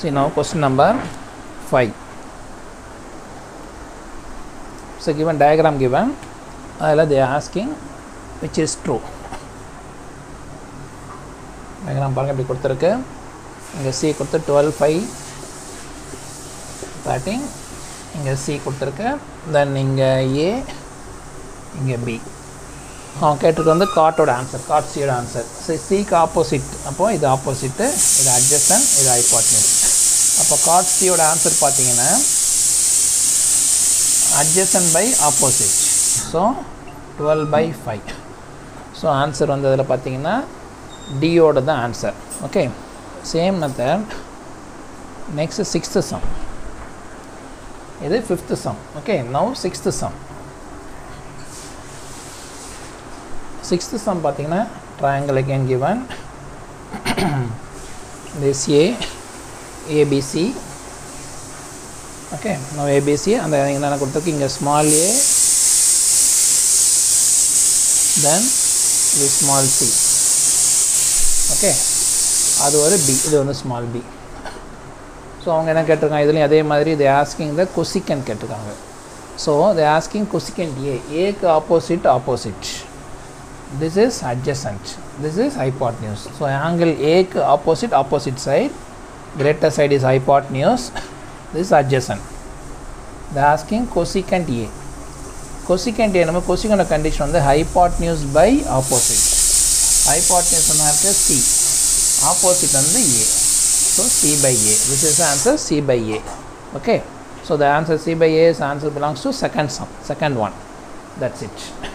See now question number 5. So given diagram given, அதில் they are asking which is true. diagram பாருங்க இப்படி கொடுத்துருக்கு இங்கே சி கொடுத்து டுவெல் ஃபைவ் தேர்ட்டின் இங்கே சி கொடுத்துருக்கு தென் இங்கே ஏ இங்கே பி அவன் கேட்டிருக்கு வந்து காட்டோட ஆன்சர் காட் சியோட ஆன்சர் சி சிக்கு ஆப்போசிட் அப்போது இது ஆப்போசிட்டு இது அட்ஜஸ்டன் இது ஹைபாட்னியூஸ் அப்போ காட் சியோட ஆன்சர் பார்த்தீங்கன்னா adjacent by opposite so twelve by five so answer வந்து அதில் பார்த்தீங்கன்னா டியோட தான் answer okay same method next sixth sum இது fifth sum okay now sixth sum sixth sum பார்த்தீங்கன்னா triangle again given this A ABC okay no ABC அந்த என்னென்ன கொடுத்துருக்கு இங்கே ஸ்மால் ஏ தென் இது ஸ்மால் சி ஓகே அது ஒரு பி இது வந்து ஸ்மால் பி ஸோ அவங்க என்ன கேட்டிருக்காங்க இதுலேயும் அதே மாதிரி தே ஆஸ்கிங் த கொசிக்கன் கேட்டிருக்காங்க so they asking question A ஏக்கு opposite opposite this is adjacent this is hypotenuse so angle a க்கு opposite opposite side greater side is hypotenuse this is adjacent they are asking cosecant a cosecant a நம்ம cosecant condition வந்து hypotenuse by opposite hypotenuse என்ன இருக்கு c opposite வந்து a so c by a this is the answer c by a okay so the answer c by a is answer belongs to second sum second one that's it